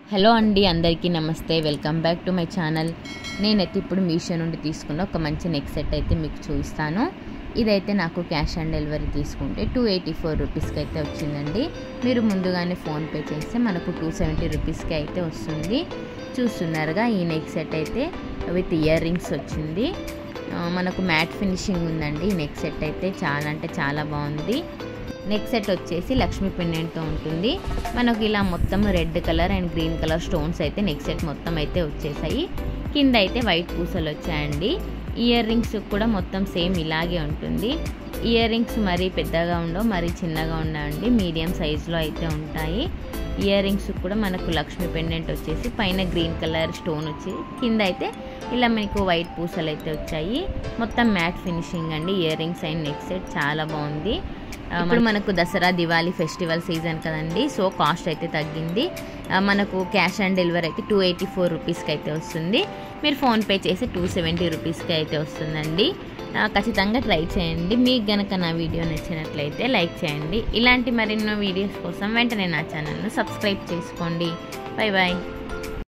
hello అండి అందరికీ నమస్తే welcome back to my channel నేనైతే ఇప్పుడు మీషో నుండి తీసుకున్న ఒక మంచి నెక్ సెట్ అయితే మీకు చూపిస్తాను ఇదైతే నాకు క్యాష్ ఆన్ డెలివరీ తీసుకుంటే టూ ఎయిటీ ఫోర్ రూపీస్కి అయితే వచ్చిందండి మీరు ముందుగానే ఫోన్పే చేస్తే మనకు టూ సెవెంటీ రూపీస్కి అయితే వస్తుంది చూస్తున్నారుగా ఈ నెక్ సెట్ అయితే విత్ ఇయర్ రింగ్స్ వచ్చింది ఆ, మనకు మ్యాట్ ఫినిషింగ్ ఉందండి ఈ నెక్ సెట్ అయితే చాలా అంటే చాలా బాగుంది నెక్ సెట్ వచ్చేసి లక్ష్మీ పెండెంట్తో ఉంటుంది మనకు ఇలా మొత్తం red colour and green colour stones అయితే నెక్ సెట్ మొత్తం అయితే వచ్చేసాయి కింద అయితే వైట్ పూసలు వచ్చాయండి ఇయర్ రింగ్స్ కూడా మొత్తం సేమ్ ఇలాగే ఉంటుంది ఇయర్ రింగ్స్ మరీ పెద్దగా ఉండవు మరీ చిన్నగా ఉండవండి మీడియం సైజులో అయితే ఉంటాయి ఇయర్ రింగ్స్ కూడా మనకు లక్ష్మీ పెండెంట్ వచ్చేసి పైన గ్రీన్ కలర్ స్టోన్ వచ్చి కింద అయితే ఇలా మీకు వైట్ పూసలు అయితే వచ్చాయి మొత్తం మ్యాట్ ఫినిషింగ్ అండి earrings and neck set చాలా బాగుంది ఆ, ఇప్పుడు మనకు దసరా దివాళీ ఫెస్టివల్ సీజన్ కదండి సో కాస్ట్ అయితే తగ్గింది ఆ, మనకు క్యాష్ ఆన్ డెలివరీ అయితే టూ ఎయిటీ ఫోర్ రూపీస్కి అయితే వస్తుంది మీరు ఫోన్పే చేసి టూ సెవెంటీ రూపీస్కి అయితే వస్తుందండి ఆ, ఖచ్చితంగా ట్రై చేయండి మీకు గనక నా వీడియో నచ్చినట్లయితే లైక్ చేయండి ఇలాంటి మరెన్నో వీడియోస్ కోసం వెంటనే నా ఛానల్ను సబ్స్క్రైబ్ చేసుకోండి బాయ్ బాయ్